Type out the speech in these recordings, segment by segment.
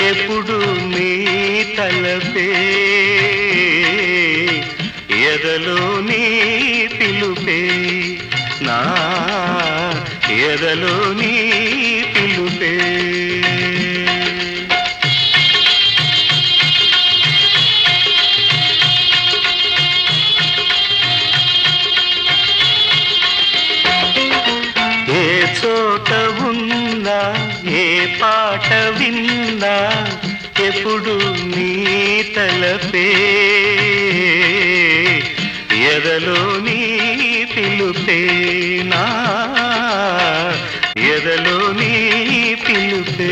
ఎప్పుడు నీ తలపే ఎదలో నీ పిలుపే నా ఎదలో నీ పిలుపే ఏ చోట ఉన్నా ఏ పాట విన్నా ఎప్పుడు నీ తలపే ఎదలో నీ పిలుపే నా ఎదలో నీ పిలుపే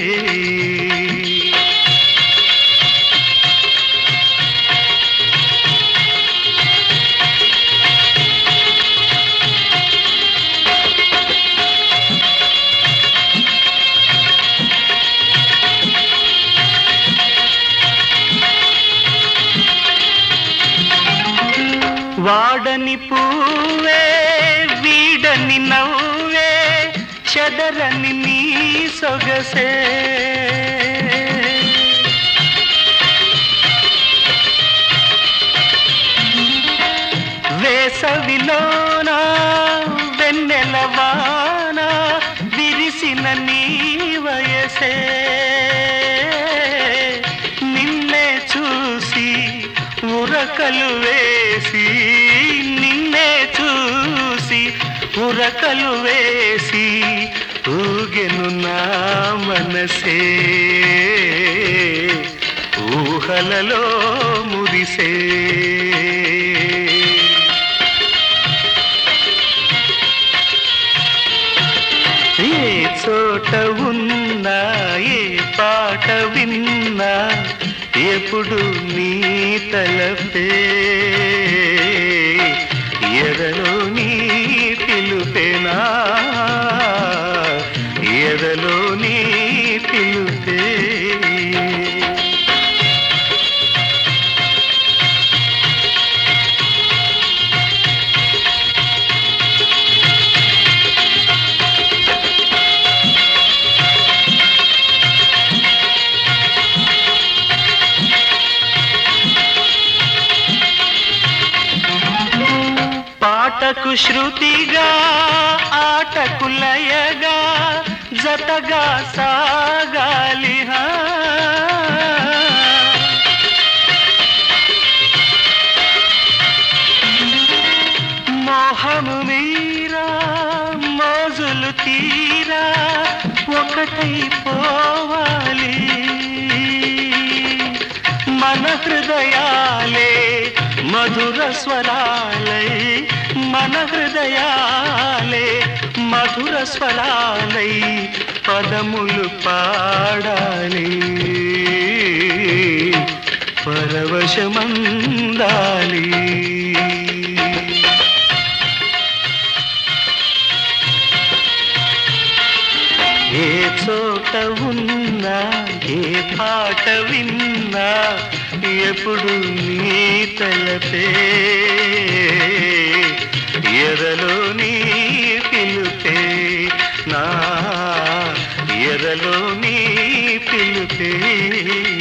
వాడని పువ్వే వీడని నవ్వే చెదరని నీ సొగసే వేసవిలోన వెన్నెలవాన విరిసిన నీ వయసే నిన్నే చూసి ఉరకలు వేసి నిన్నే చూసి ఉరకలు వేసి ఊగెను నా మనసే ఊహలలో మురిసే ఏ చోట ఉన్నా ఏ పాట విన్నా ఎప్పుడు నీ తలపే ఎదలో నీ పిలుపేనా ఎదలో నీ పిలుపే పాటకు శృతిగా ఆటకు లయగా జతగా సాగాలి హా. మోహము మీరా మోజులు తీరా ఒకటై పోవాలి మన హృదయాలే మధుర స్వరాలై మన హృదయాలే మధుర స్వరాలై పదములు పాడాలి పరవశమందాలి ఏ చోట ఉన్నా ఏ పాట విన్నా ఎప్పుడు నీ తలపే ఎదలో నీ పిలుపే నా ఎదలో నీ పిలుపే